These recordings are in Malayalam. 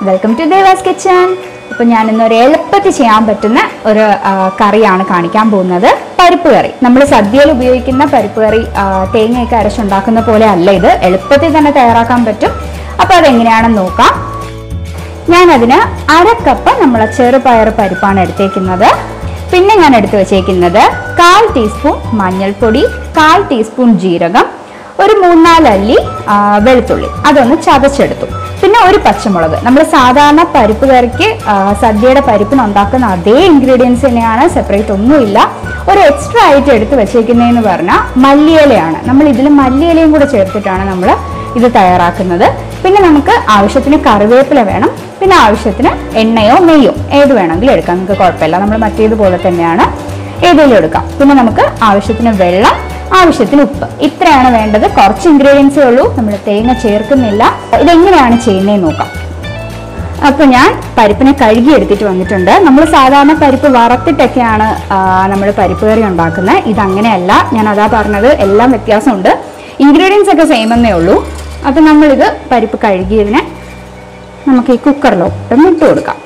വെൽക്കം ടു ദേവാസ് കിച്ചൺ അപ്പോൾ ഞാൻ ഇന്ന് ഒരു എളുപ്പത്തിൽ ചെയ്യാൻ പറ്റുന്ന ഒരു ആ, കറിയാണ് കാണിക്കാൻ പോകുന്നത് പരിപ്പ് കറി നമ്മൾ സദ്യയിൽ ഉപയോഗിക്കുന്ന പരിപ്പ് കറി ആ, തേങ്ങയൊക്കെ അരച്ചുണ്ടാക്കുന്ന പോലെ അല്ല ഇത് എളുപ്പത്തിൽ തന്നെ തയ്യാറാക്കാൻ പറ്റും അപ്പോൾ അതെങ്ങനെയാണെന്ന് നോക്കാം ഞാനതിന് അര കപ്പ് നമ്മളെ ചെറുപയർ പരിപ്പാണ് എടുത്തേക്കുന്നത് പിന്നെ ഞാൻ എടുത്തു വെച്ചേക്കുന്നത് കാൽ ടീസ്പൂൺ മഞ്ഞൾപ്പൊടി കാൽ ടീസ്പൂൺ ജീരകം ഒരു മൂന്നാല് അല്ലി ആ, വെളുത്തുള്ളി അതൊന്ന് ചതച്ചെടുത്തു പിന്നെ ഒരു പച്ചമുളക് നമ്മൾ സാധാരണ പരിപ്പ് കറിക്ക് ആ, സദ്യയുടെ പരിപ്പിന് ഉണ്ടാക്കുന്ന അതേ ഇൻഗ്രീഡിയൻസ് തന്നെയാണ് സെപ്പറേറ്റ് ഒന്നുമില്ല ഒരു എക്സ്ട്രാ ആയിട്ട് എടുത്ത് വെച്ചേക്കുന്നതെന്ന് പറഞ്ഞാൽ മല്ലിയിലയാണ് നമ്മൾ ഇതിൽ മല്ലിയിലയും കൂടെ ചേർത്തിട്ടാണ് നമ്മൾ ഇത് തയ്യാറാക്കുന്നത് പിന്നെ നമുക്ക് ആവശ്യത്തിന് കറിവേപ്പില വേണം പിന്നെ ആവശ്യത്തിന് എണ്ണയോ നെയ്യോ ഏത് വേണമെങ്കിലും എടുക്കാം നമുക്ക് കുഴപ്പമില്ല നമ്മൾ മറ്റേതുപോലെ തന്നെയാണ് ഏതെങ്കിലും എടുക്കാം പിന്നെ നമുക്ക് ആവശ്യത്തിന് വെള്ളം ആവശ്യത്തിന് ഉപ്പ് ഇത്രയാണ് വേണ്ടത് കുറച്ച് ഇൻഗ്രീഡിയൻസേ ഉള്ളൂ നമ്മൾ തേങ്ങ ചേർക്കുന്നില്ല ഇതെങ്ങനെയാണ് ചെയ്യുന്നതെന്ന് നോക്കാം അപ്പൊ ഞാൻ പരിപ്പിനെ കഴുകി എടുത്തിട്ട് വന്നിട്ടുണ്ട് നമ്മൾ സാധാരണ പരിപ്പ് വറുത്തിട്ടൊക്കെയാണ് നമ്മൾ പരിപ്പ് കറി ഉണ്ടാക്കുന്നത് ഇതങ്ങനെയല്ല ഞാൻ അതാ പറഞ്ഞത് എല്ലാം വ്യത്യാസമുണ്ട് ഇൻഗ്രീഡിയൻസ് ഒക്കെ സെയിം എന്നേ ഉള്ളൂ അപ്പൊ നമ്മളിത് പരിപ്പ് കഴുകിയതിനെ നമുക്ക് ഈ കുക്കറിലോട്ട് ഇട്ട് കൊടുക്കാം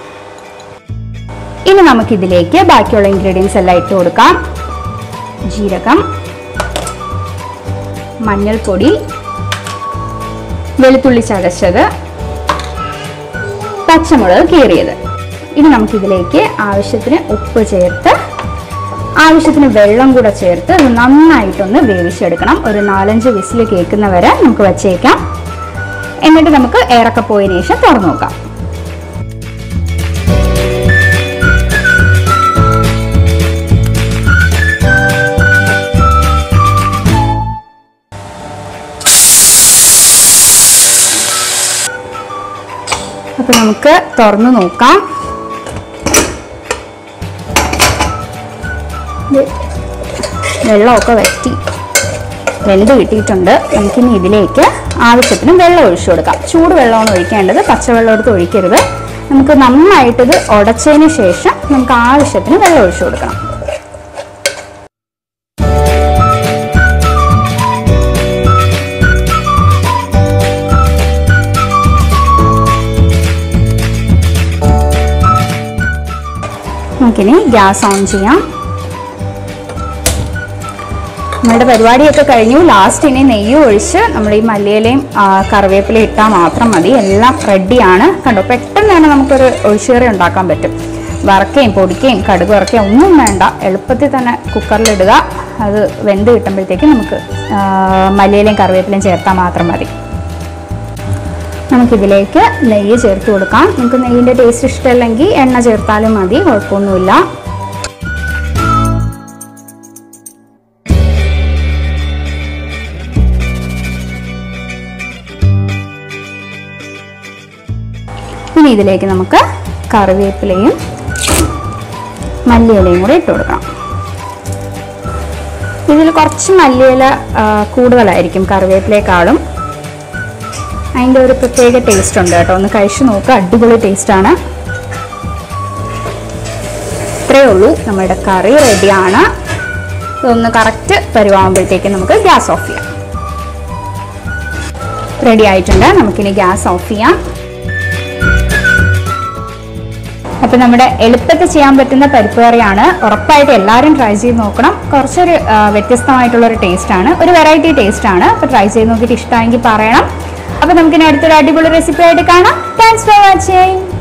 ഇനി നമുക്കിതിലേക്ക് ബാക്കിയുള്ള ഇൻഗ്രീഡിയൻസ് എല്ലാം ഇട്ട് കൊടുക്കാം ജീരകം മഞ്ഞൾപ്പൊടി വെളുത്തുള്ളി ചതച്ചത് പച്ചമുളക് കീറിയത് ഇനി നമുക്കിതിലേക്ക് ആവശ്യത്തിന് ഉപ്പ് ചേർത്ത് ആവശ്യത്തിന് വെള്ളം കൂടെ ചേർത്ത് ഇത് നന്നായിട്ടൊന്ന് വേവിച്ചെടുക്കണം ഒരു നാലഞ്ച് വിസിൽ കേൾക്കുന്നവരെ നമുക്ക് വച്ചേക്കാം എന്നിട്ട് നമുക്ക് ഏറൊക്കെ പോയതിനു ശേഷം തുറന്നു നോക്കാം അപ്പൊ നമുക്ക് തുറന്നു നോക്കാം ഇത് വെള്ളമൊക്കെ വറ്റി വെന്ത് കിട്ടിയിട്ടുണ്ട് നമുക്കിനി ഇതിലേക്ക് ആവശ്യത്തിന് വെള്ളം ഒഴിച്ചു കൊടുക്കാം ചൂട് വെള്ളമാണ് ഒഴിക്കേണ്ടത് പച്ചവെള്ളം എടുത്ത് ഒഴിക്കരുത് നമുക്ക് നന്നായിട്ടിത് ഉടച്ചതിന് ശേഷം നമുക്ക് ആവശ്യത്തിന് വെള്ളം ഒഴിച്ചു കൊടുക്കണം നമുക്കിനി ഗ്യാസ് ഓൺ ചെയ്യാം നമ്മളുടെ പരിപാടിയൊക്കെ കഴിഞ്ഞു ലാസ്റ്റ് ഇനി നെയ്യ് ഒഴിച്ച് നമ്മൾ ഈ മല്ലിയിലയും ആ, കറിവേപ്പിലയും ഇട്ടാൽ മാത്രം മതി എല്ലാം റെഡിയാണ് കണ്ടോ പെട്ടെന്ന് തന്നെ നമുക്കൊരു ഒഴിച്ചുകറി ഉണ്ടാക്കാൻ പറ്റും വറക്കുകയും പൊടിക്കുകയും കടുക് വറക്കുകയും ഒന്നും വേണ്ട എളുപ്പത്തിൽ തന്നെ കുക്കറിലിടുക അത് വെന്ത് കിട്ടുമ്പോഴത്തേക്ക് നമുക്ക് ആ, മല്ലിയിലയും കറിവേപ്പിലയും ചേർത്താൽ മാത്രം മതി നമുക്കിതിലേക്ക് നെയ്യ് ചേർത്ത് കൊടുക്കാം നമുക്ക് നെയ്യിൻ്റെ ടേസ്റ്റ് ഇഷ്ടമല്ലെങ്കിൽ എണ്ണ ചേർത്താലും മതി കുഴപ്പമൊന്നുമില്ല ഇനി ഇതിലേക്ക് നമുക്ക് കറിവേപ്പിലയും മല്ലിയിലയും കൂടെ ഇട്ട് കൊടുക്കണം ഇതിൽ കുറച്ച് മല്ലിയില ആ, കൂടുതലായിരിക്കും കറിവേപ്പിലേക്കാളും അതിൻ്റെ ഒരു പ്രത്യേക ടേസ്റ്റ് ഉണ്ട് കേട്ടോ ഒന്ന് കഴിച്ചു നോക്കുക അടിപൊളി ടേസ്റ്റാണ് ഇത്രയേ ഉള്ളൂ നമ്മുടെ കറി റെഡിയാണ് ഇതൊന്ന് കറക്റ്റ് പരിവാകുമ്പോഴത്തേക്ക് നമുക്ക് ഗ്യാസ് ഓഫ് ചെയ്യാം റെഡി ആയിട്ടുണ്ട് നമുക്കിനി ഗ്യാസ് ഓഫ് ചെയ്യാം അപ്പൊ നമ്മുടെ എളുപ്പത്തിൽ ചെയ്യാൻ പറ്റുന്ന പരിപ്പ് കറിയാണ് ഉറപ്പായിട്ട് എല്ലാവരും ട്രൈ ചെയ്ത് നോക്കണം കുറച്ചൊരു ആ, വ്യത്യസ്തമായിട്ടുള്ള ഒരു ടേസ്റ്റ് ആണ് ഒരു വെറൈറ്റി ടേസ്റ്റ് ആണ് അപ്പൊ ട്രൈ ചെയ്ത് നോക്കിയിട്ട് ഇഷ്ടമായെങ്കിൽ പറയണം അപ്പൊ നമുക്കിനി അടുത്തൊരു അടിപൊളി റെസിപ്പി ആയിട്ട് കാണാം താങ്ക്സ് ഫോർ വാച്ചിങ്